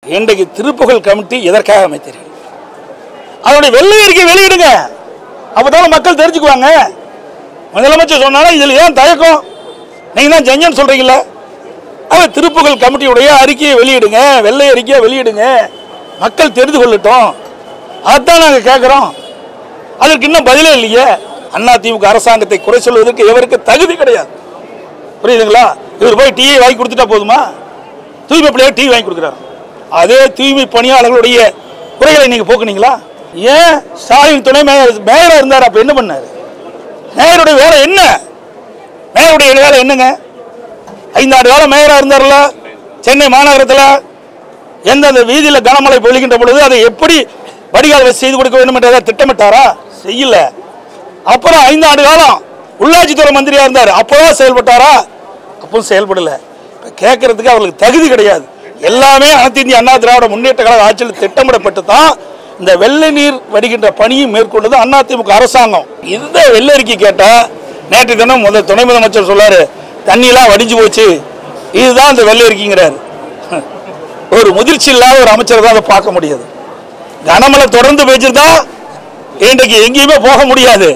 இன்றைக்கு திருப்புகழ் கமிட்டி எதற்காக அமைத்தீர்கள் அதனுடைய வெள்ளை அறிக்கை வெளியிடுங்க அப்பதான மக்கள் தெரிஞ்சுக்குவாங்க முதலமைச்சர் சொன்னாலும் இதில் ஏன் தயக்கம் நீங்க தான் செஞ்சேன்னு சொல்றீங்கல்ல அவன் திருப்புகழ் கமிட்டியுடைய அறிக்கையை வெளியிடுங்க வெள்ளை அறிக்கையை வெளியிடுங்க மக்கள் தெரிந்து கொள்ளட்டும் அதான் நாங்கள் கேட்குறோம் அதற்கு இன்னும் பதிலே இல்லையே அண்ணா திமுக அரசாங்கத்தை குறை சொல்வதற்கு எவருக்கு தகுதி கிடையாது புரியுதுங்களா இவர் போய் டீயை வாங்கி கொடுத்துட்டா போதுமா தூய்மை பிள்ளையார் டீ வாங்கி கொடுக்குறாரு அதே தூய்மை பணியாளர்களுடைய குறைகளை நீங்க போக்குனீங்களா ஏன் ஸ்டாலின் துணை மேயர் மேயரா இருந்தார் அப்ப என்ன பண்ணாரு மேயருடைய வேலை என்ன மேயருடைய வேலை என்னங்க ஐந்தாண்டு காலம் மேயரா இருந்தார்ல சென்னை மாநகரத்தில் எந்தெந்த வீதியில் கனமழை பொழிகின்ற பொழுது அதை எப்படி வடிகால் வசதி செய்து கொடுக்க வேண்டும் என்றதை திட்டமிட்டாரா செய்யல அப்புறம் ஐந்தாண்டு காலம் உள்ளாட்சித்துறை மந்திரியா இருந்தார் அப்போதான் செயல்பட்டாரா அப்பவும் செயல்படல இப்ப கேட்கறதுக்கு அவர்களுக்கு தகுதி கிடையாது எல்லாமே அனைத்து இந்திய அண்ணா திராவிட முன்னேற்ற கழக ஆட்சியில் திட்டமிடப்பட்டு தான் இந்த வெள்ளை நீர் வடிகின்ற பணியை மேற்கொண்டது அதிமுக அரசாங்கம் இந்த வெள்ளை அறிக்கை கேட்டா நேற்று தினம் முதல் துணை முதலமைச்சர் சொல்லாரு தண்ணியெல்லாம் வடிஞ்சு போச்சு இதுதான் இந்த வெள்ளை அறிக்கைங்கிறாரு ஒரு முதிர்ச்சி இல்லாத ஒரு அமைச்சர் தான் அதை பார்க்க முடியாது கனமழை தொடர்ந்து பெய்ஞ்சிருந்தா இன்றைக்கு எங்கேயுமே போக முடியாது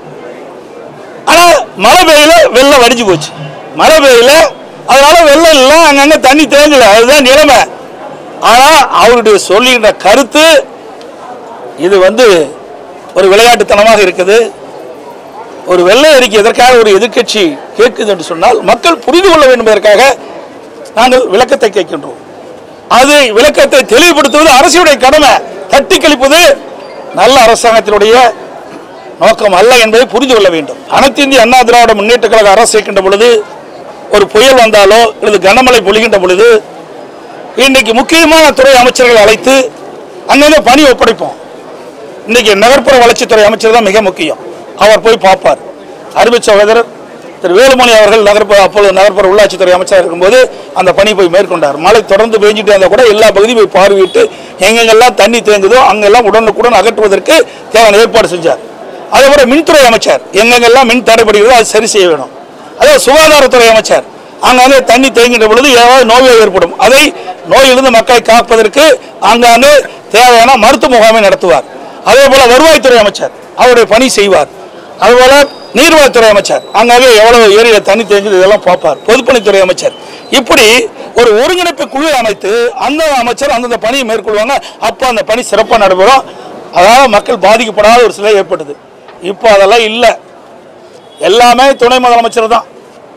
ஆனா மழை பெய்யல வெள்ளம் வடிஞ்சு போச்சு மழை பெய்யல அதனால வெள்ளம் இல்லை அங்கங்க தண்ணி தேங்கல அதுதான் நிலைமை ஆனா அவருடைய சொல்லுகின்ற கருத்து இது வந்து ஒரு விளையாட்டுத்தனமாக இருக்குது ஒரு வெள்ளை அறிக்கை எதற்காக ஒரு எதிர்க்கட்சி கேட்குது என்று சொன்னால் மக்கள் புரிந்து கொள்ள வேண்டும் என்பதற்காக நாங்கள் விளக்கத்தை கேட்கின்றோம் அது விளக்கத்தை தெளிவுபடுத்துவது அரசுடைய கடமை தட்டி கழிப்பது நல்ல அரசாங்கத்தினுடைய நோக்கம் அல்ல என்பதை புரிந்து கொள்ள வேண்டும் அனைத்து இந்திய அண்ணா திராவிட முன்னேற்ற கழக அரசு இருக்கின்ற பொழுது ஒரு புயல் வந்தாலோ அல்லது கனமழை பொழிகின்ற பொழுது இன்றைக்கு முக்கியமான துறை அமைச்சர்களை அழைத்து அங்கங்கே பணி ஒப்படைப்போம் இன்னைக்கு நகர்ப்புற வளர்ச்சித்துறை அமைச்சர் தான் மிக முக்கியம் அவர் போய் பார்ப்பார் அருமை சகோதரர் திரு வேலுமணி அவர்கள் நகர்ப்புற அப்பொழுது நகர்ப்புற உள்ளாட்சித்துறை அமைச்சராக இருக்கும்போது அந்த பணி போய் மேற்கொண்டார் மழை தொடர்ந்து பெஞ்சிட்டு இருந்தால் கூட எல்லா பகுதியும் போய் பார்வையிட்டு எங்கெங்கெல்லாம் தண்ணி தேங்குதோ அங்கெல்லாம் உடனுக்குடன் அகற்றுவதற்கு தேவையான ஏற்பாடு செஞ்சார் அதே போல மின்துறை அமைச்சர் எங்கெங்கெல்லாம் மின் தடைபடுகிறதோ அது சரி செய்ய வேணும் அதே சுகாதாரத்துறை அமைச்சர் அங்கங்கே தண்ணி தேங்கின்ற பொழுது ஏதாவது நோய் ஏற்படும் அதை நோயிலிருந்து மக்களை காப்பதற்கு அங்காங்கே தேவையான மருத்துவ முகாமை நடத்துவார் அதே போல வருவாய்த்துறை அமைச்சர் அவருடைய பணி செய்வார் அதுபோல நீர்வளத்துறை அமைச்சர் அங்கங்கே எவ்வளவு ஏரியில் தண்ணி தேங்குது இதெல்லாம் பார்ப்பார் பொதுப்பணித்துறை அமைச்சர் இப்படி ஒரு ஒருங்கிணைப்பு குழு அமைத்து அந்த அமைச்சர் அந்தந்த பணியை மேற்கொள்வாங்க அப்போ அந்த பணி சிறப்பாக நடைபெறும் அதாவது மக்கள் பாதிக்கப்படாத ஒரு சிலை ஏற்பட்டது இப்போ அதெல்லாம் இல்லை எல்லாமே துணை முதலமைச்சர் தான்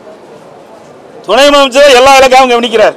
துணை முதலமைச்சர் எல்லா இலக்காவும் கவனிக்கிறார்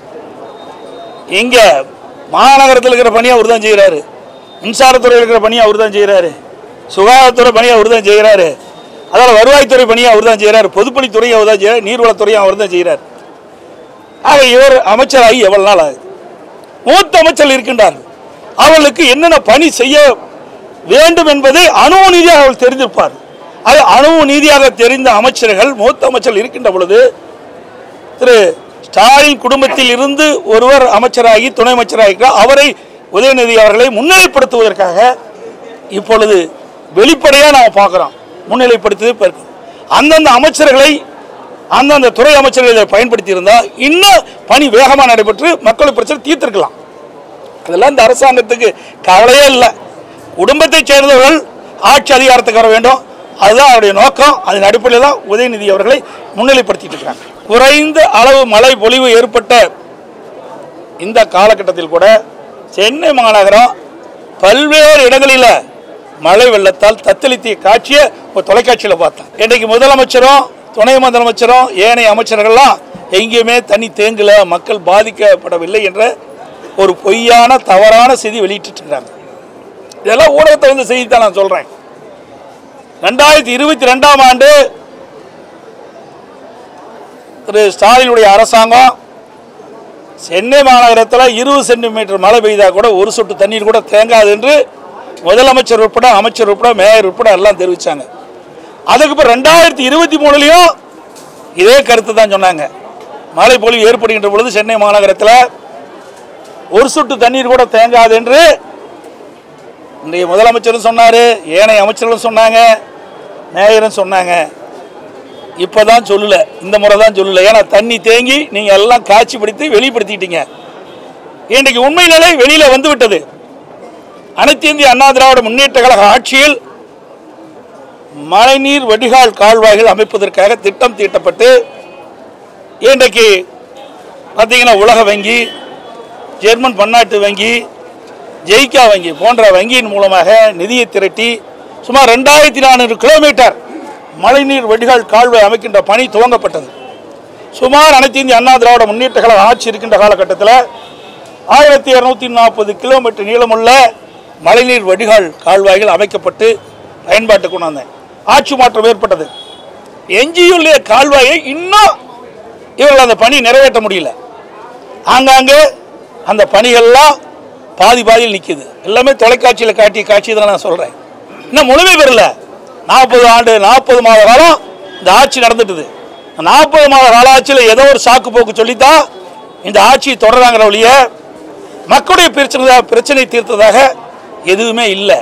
இங்க மாநகரத்தில் இருக்கிற பணியை அவர் தான் செய்கிறாரு மின்சாரத்துறை இருக்கிற பணியை அவர் தான் செய்கிறாரு சுகாதாரத்துறை பணியை அவர் தான் செய்கிறாரு அதனால் வருவாய்த்துறை பணியை அவர் தான் செய்கிறார் பொதுப்பணித்துறையும் அவர் தான் செய்கிறார் நீர்வளத்துறையும் அவர் தான் செய்கிறார் ஆக இவர் அமைச்சராகி எவ்வளவு நாள் ஆகுது மூத்த அமைச்சர் இருக்கின்றார்கள் அவர்களுக்கு என்னென்ன பணி செய்ய வேண்டும் என்பதை அணுவு நீதியாக அவர்கள் தெரிந்திருப்பார் அது அணுவு நீதியாக தெரிந்த அமைச்சர்கள் மூத்த அமைச்சர் இருக்கின்ற பொழுது திரு ஸ்டாலின் குடும்பத்தில் இருந்து ஒருவர் அமைச்சராகி துணை அமைச்சராக அவரை உதயநிதி அவர்களை முன்னிலைப்படுத்துவதற்காக இப்பொழுது வெளிப்படையாக நாம் பார்க்குறோம் முன்னிலைப்படுத்துவது இப்போ இருக்கு அந்தந்த அமைச்சர்களை அந்தந்த துறை அமைச்சர்கள் இதை பயன்படுத்தி இருந்தால் இன்னும் பணி வேகமாக நடைபெற்று மக்கள் பிரச்சனை தீர்த்திருக்கலாம் இதெல்லாம் இந்த அரசாங்கத்துக்கு கவலையே இல்லை குடும்பத்தைச் சேர்ந்தவர்கள் ஆட்சி அதிகாரத்துக்கு வர வேண்டும் அதுதான் அவருடைய நோக்கம் அதன் அடிப்படையில் தான் உதயநிதி அவர்களை முன்னிலைப்படுத்திட்டு இருக்கிறாங்க குறைந்த அளவு மழை பொழிவு ஏற்பட்ட இந்த காலகட்டத்தில் கூட சென்னை மாநகரம் பல்வேறு இடங்களில் மழை வெள்ளத்தால் தத்தளித்திய காட்சியை ஒரு தொலைக்காட்சியில் பார்த்தேன் இன்றைக்கு முதலமைச்சரும் துணை முதலமைச்சரும் ஏனைய அமைச்சர்கள்லாம் எங்கேயுமே தண்ணி தேங்கல மக்கள் பாதிக்கப்படவில்லை என்ற ஒரு பொய்யான தவறான செய்தி வெளியிட்டு இருக்காங்க இதெல்லாம் ஊடகத்தை வந்து செய்தி தான் நான் சொல்றேன் ரெண்டாயிரத்தி இருபத்தி ரெண்டாம் ஆண்டு திரு ஸ்டாலினுடைய அரசாங்கம் சென்னை மாநகரத்தில் இருபது சென்டிமீட்டர் மழை பெய்தா கூட ஒரு சொட்டு தண்ணீர் கூட தேங்காது என்று முதலமைச்சர் உட்பட அமைச்சர் உட்பட மேயர் உட்பட எல்லாம் தெரிவித்தாங்க அதுக்கு இப்போ ரெண்டாயிரத்தி இருபத்தி மூணுலேயும் இதே கருத்து தான் சொன்னாங்க மழை பொழிவு ஏற்படுகின்ற பொழுது சென்னை மாநகரத்தில் ஒரு சொட்டு தண்ணீர் கூட தேங்காது என்று இன்றைய முதலமைச்சரும் சொன்னார் ஏனைய அமைச்சர்களும் சொன்னாங்க மேயரும் சொன்னாங்க இப்போ தான் சொல்லல இந்த முறை தான் சொல்லல ஏன்னா தண்ணி தேங்கி நீங்கள் எல்லாம் காட்சிப்படுத்தி வெளிப்படுத்திட்டீங்க இன்றைக்கு உண்மை நிலை வெளியில வந்து விட்டது அனைத்து இந்திய அண்ணா திராவிட முன்னேற்ற கழக ஆட்சியில் மழைநீர் வடிகால் கால்வாய்கள் அமைப்பதற்காக திட்டம் தீட்டப்பட்டு இன்றைக்கு பார்த்தீங்கன்னா உலக வங்கி ஜெர்மன் பன்னாட்டு வங்கி ஜெய்கா வங்கி போன்ற வங்கியின் மூலமாக நிதியை திரட்டி சுமார் ரெண்டாயிரத்தி நானூறு கிலோமீட்டர் மழைநீர் வடிகால் கால்வாய் அமைக்கின்ற பணி துவங்கப்பட்டது சுமார் அனைத்து இந்திய அண்ணா திராவிட முன்னேற்ற கழக ஆட்சி இருக்கின்ற காலகட்டத்தில் ஆயிரத்தி இரநூத்தி நாற்பது கிலோமீட்டர் நீளமுள்ள மழைநீர் வடிகால் கால்வாய்கள் அமைக்கப்பட்டு பயன்பாட்டுக்கு கொண்டாந்தேன் ஆட்சி மாற்றம் ஏற்பட்டது எஞ்சியுள்ள கால்வாயை இன்னும் இவர்கள் அந்த பணி நிறைவேற்ற முடியல ஆங்காங்கே அந்த பணிகள்லாம் பாதி பாதியில் நிற்குது எல்லாமே தொலைக்காட்சியில் காட்டிய காட்சி தான் நான் சொல்கிறேன் இன்னும் முழுமை பெறல நாற்பது ஆண்டு நாற்பது மாத காலம் இந்த ஆட்சி நடந்துட்டுது நாற்பது மாத கால ஆட்சியில் ஏதோ ஒரு சாக்கு போக்கு சொல்லித்தான் இந்த ஆட்சி தொடர்றாங்கிற ஒழிய மக்களுடைய பிரச்சனை பிரச்சனை தீர்த்ததாக எதுவுமே இல்லை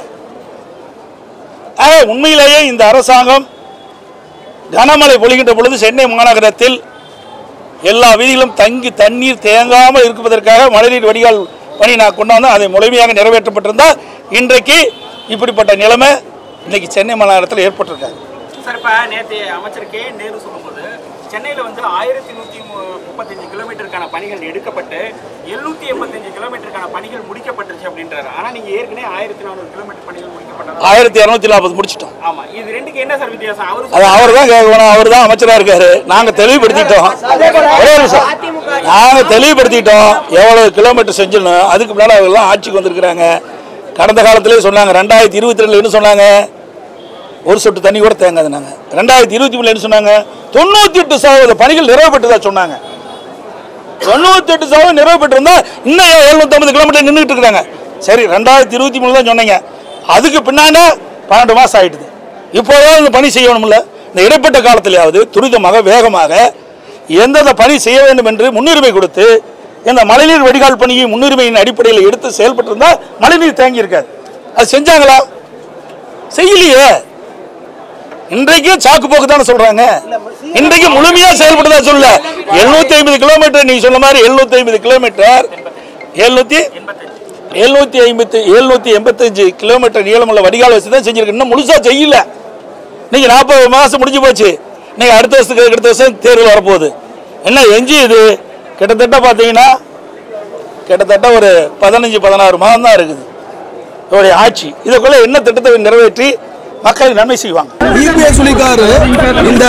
ஆக உண்மையிலேயே இந்த அரசாங்கம் கனமழை பொழிகின்ற பொழுது சென்னை மாநகரத்தில் எல்லா வீதிகளும் தங்கி தண்ணீர் தேங்காமல் இருப்பதற்காக மழைநீர் வடிகால் பணி நான் கொண்டாந்து அதை முழுமையாக நிறைவேற்றப்பட்டிருந்தால் இன்றைக்கு இப்படிப்பட்ட நிலைமை இன்னைக்கு சென்னை மாநகரத்தில் ஏற்பட்டிருக்காங்க சார் இப்போ நேற்று அமைச்சர் கே நேரு சொல்லும்போது சென்னையில் வந்து ஆயிரத்தி நூற்றி முப்பத்தஞ்சு கிலோமீட்டருக்கான பணிகள் எடுக்கப்பட்டு எழுநூற்றி எண்பத்தஞ்சு கிலோமீட்டருக்கான பணிகள் முடிக்கப்பட்டுருச்சு அப்படின்றாரு ஆனால் நீங்கள் ஏற்கனவே ஆயிரத்தி நானூறு கிலோமீட்டர் பணிகள் முடிக்கப்பட்டதா ஆயிரத்தி இரநூத்தி நாற்பது முடிச்சிட்டோம் ஆமாம் இது ரெண்டுக்கு என்ன சார் வித்தியாசம் அவரு அது அவர் தான் கேட்கணும் அவர் தான் அமைச்சராக இருக்காரு நாங்கள் தெளிவுபடுத்திட்டோம் ஒரே நிமிஷம் நாங்கள் தெளிவுபடுத்திட்டோம் எவ்வளவு கிலோமீட்டர் செஞ்சிடணும் அதுக்கு முன்னால் அவங்கெல்லாம் ஆட்சிக்கு வந்திருக்கிறாங்க கடந்த காலத்திலே சொன்னாங்க ரெண்டாயிரத்தி இருபத்தி ரெண்டுல என்ன சொன்னாங்க ஒரு சொட்டு தண்ணி கூட தேங்காது நாங்கள் ரெண்டாயிரத்தி இருபத்தி மூணுல என்ன சொன்னாங்க தொண்ணூற்றி எட்டு சதவீத பணிகள் நிறைவேற்றதா சொன்னாங்க தொண்ணூத்தி எட்டு சதவீதம் நிறைவேற்றிருந்தா இன்னும் எழுநூத்தம்பது கிலோமீட்டர் நின்றுட்டு இருக்காங்க சரி ரெண்டாயிரத்தி இருபத்தி மூணு தான் சொன்னீங்க அதுக்கு பின்னாடி பன்னெண்டு மாதம் ஆயிடுது இப்போதான் இந்த பணி செய்யணும்ல இந்த இடைப்பட்ட காலத்திலேயாவது துரிதமாக வேகமாக எந்தெந்த பணி செய்ய வேண்டும் என்று முன்னுரிமை கொடுத்து இந்த மழைநீர் வடிகால் பணியை முன்னுரிமையின் அடிப்படையில் எடுத்து செயல்பட்டு மழைநீர் தேங்கி இருக்காது அது செஞ்சாங்களா செய்யலையே இன்றைக்கு சாக்கு போக்கு தானே சொல்றாங்க இன்றைக்கு முழுமையா செயல்படுதா சொல்ல எழுநூத்தி ஐம்பது கிலோமீட்டர் நீ சொன்ன மாதிரி எழுநூத்தி ஐம்பது கிலோமீட்டர் எழுநூத்தி எழுநூத்தி ஐம்பத்தி எழுநூத்தி எண்பத்தஞ்சு கிலோமீட்டர் நீளமுள்ள வடிகால் வச்சு தான் செஞ்சிருக்கு இன்னும் முழுசா செய்யல இன்னைக்கு நாற்பது மாசம் முடிஞ்சு போச்சு இன்னைக்கு அடுத்த வருஷத்துக்கு அடுத்த வருஷம் தேர்தல் வரப்போகுது என்ன எஞ்சி இது கிட்டத்தட்ட பார்த்தீங்கன்னா கிட்டத்தட்ட ஒரு பதினஞ்சு பதினாறு மாதம் தான் இருக்குது இவருடைய ஆட்சி இதுக்குள்ள என்ன திட்டத்தை நிறைவேற்றி மக்களுக்கு நன்மை செய்வாங்க இபிஎஸ் சொல்லிக்காரு இந்த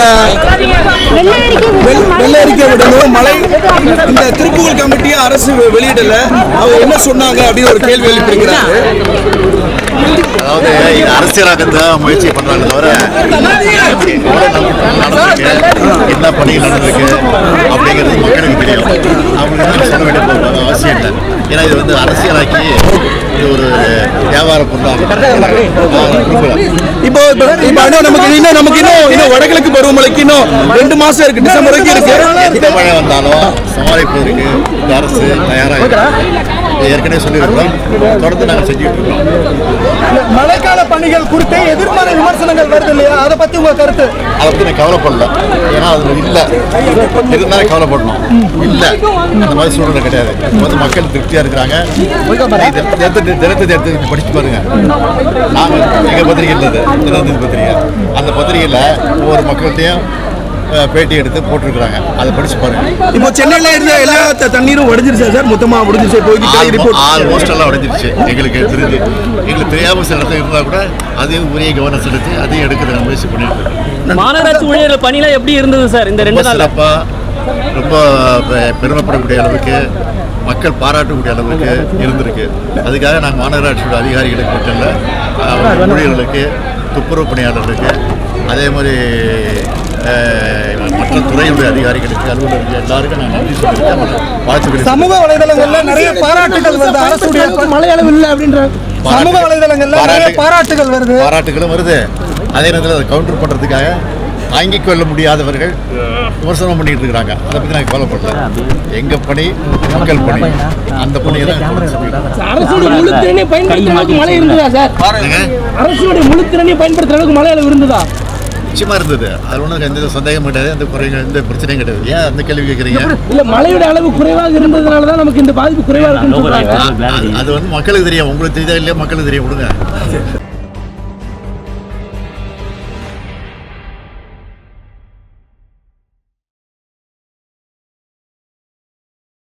வெள்- வெள்ள அறிக்கை விடணும் மழை இந்த திருப்புகழ் கமிட்டியை அரசு வெ- வெளியிடல அவர் என்ன சொன்னாங்க அப்படின்னு ஒரு கேள்வி எழுப்பியிருக்கிறாரு அதாவது இது அரசியலாக்கத்தை தான் முயற்சி பண்றாங்க தவிர எவ்வளவு நல்~ நடந்திருக்கு என்ன பணிகள் நடந்திருக்கு அப்படிங்கிறது மக்களுக்கு தெரியும் அவங்களுக்கு தான் சொல்ல வேண்டிய பொருள் அவசியம் இல்லை ஏன்னா இது வந்து அரசியலாக்கி இது ஒரு வியாபார பொருளாக இப்போ இப்போ இப்போ இன்னும் நமக்கு இன்னும் நமக்கு இன்னும் இன்னும் வடகிழக்கு பருவமழைக்கு இன்னும் ரெண்டு மாசம் இருக்கு டிசம்பர் வரைக்கும் இருக்கு எந்த மழை வந்தாலும் சமாளிப்பதற்கு இந்த அரசு தயாராக இருக்கு. இதை ஏற்கனவே சொல்லியிருக்கிறோம் தொடர்ந்து நாங்கள் செஞ்சுட்டு இருக்கோம் மழைக்கால பணிகள் குறித்து எதிர்மறை விமர்சனங்கள் வருது இல்லையா அதை பத்தி உங்க கருத்து அதை பற்றி நான் கவலைப்படல ஏன்னா அது இல்லை இருந்தாலும் கவலைப்படணும் இல்லை அந்த மாதிரி சூழ்நிலை கிடையாது இப்ப வந்து மக்கள் திருப்தியாக இருக்கிறாங்க நீங்க தினத்தை தினத்தை எடுத்து படிச்சு பாருங்க நாங்கள் எங்கள் பத்திரிகை இருந்தது தினத்தந்தி பத்திரிகை அந்த பத்திரிகையில் ஒவ்வொரு மக்கள்கிட்டையும் அஹ், பேட்டி எடுத்து போட்டிருக்கிறாங்க அதை படிச்சு பாருங்க இப்போ சென்னையில இருந்த எல்லா த- தண்ணீரும் உடஞ்சிருச்சா சார் மொத்தமா உடஞ்சிருச்சு போய்கிட்டு ரிப்போர்ட் ஆல்மோஸ்ட் எல்லாம் உடஞ்சிருச்சு எங்களுக்கு தெரியுது எங்களுக்கு தெரியாமல் சில இடத்துல இருந்தால் கூட அதையும் உரிய கவனம் செலுத்தி அதையும் எடுக்கிற முயற்சி பண்ணிட்டு இருக்கோம் மாநகராட்சி ஊழியர்கள் பணிலாம் எப்படி இருந்தது சார் இந்த ரெண்டு ரொம்ப நாள்ல சிறப்பாக ரொம்ப பெ- பெருமைப்படக்கூடிய அளவுக்கு மக்கள் பாராட்டக்கூடிய அளவுக்கு இருந்திருக்கு அதுக்காக நாங்கள் மாநகராட்சியோட அதிகாரிகளுக்கு மட்டும் இல்லை அஹ், ஊழியர்களுக்கு துப்புரவு பணியாளர்களுக்கு அதே மாதிரி அஹ், மற்ற துறையுடைய அதிகாரிகளுக்கு அலுவலர்களுக்கு எல்லாருக்கும் நான் நன்றி சொல்லியிருக்கேன் வாழ்த்து தெரிவித்துக் சமூக வலைதளங்கள்ல நிறைய பாராட்டுகள் வருது அரசுடைய மழை அளவு இல்லை அப்படின்ற சமூக வலைதளங்கள்ல நிறைய பாராட்டு- பாராட்டுகள் வருது பாராட்டுகளும் வருது அதே நேரத்தில் அதை கவுண்டர் பண்ணுறதுக்காக தாங்கிக் கொள்ள முடியாதவர்கள் விமர்சனம் பண்ணிட்டு இருக்கிறாங்க அதை பற்றி நான் கவலைப்படல எங்கள் பணி மக்கள் பணி அந்த பணியை தான் தொடர்ந்து செஞ்சுட்டு இருக்கோம். அரசுடைய முழு திறனை பயன்படுத்துற அளவுக்கு மழை இருந்ததா சார் என்னங்க? அரசுடைய முழு திறனை பயன்படுத்துற அளவுக்கு மழை அளவு இருந்ததா நிச்சயமா இருந்தது அது ஒன்றும் எந்த சந்தேகம் கிடையாது எந்த குறைங்க எந்த பிரச்சனையும் கிடையாது ஏன் அந்த கேள்வி கேட்குறீங்க இல்ல மழையோட அளவு குறைவாக இருந்ததுனால தான் நமக்கு இந்த பாதிப்பு குறைவா இருக்குன்னு சொல்றாங்க அது வந்து மக்களுக்கு தெரியும் உங்களுக்கு தெரியுதா இல்லையா மக்களுக்கு தெரியும் விடுங்க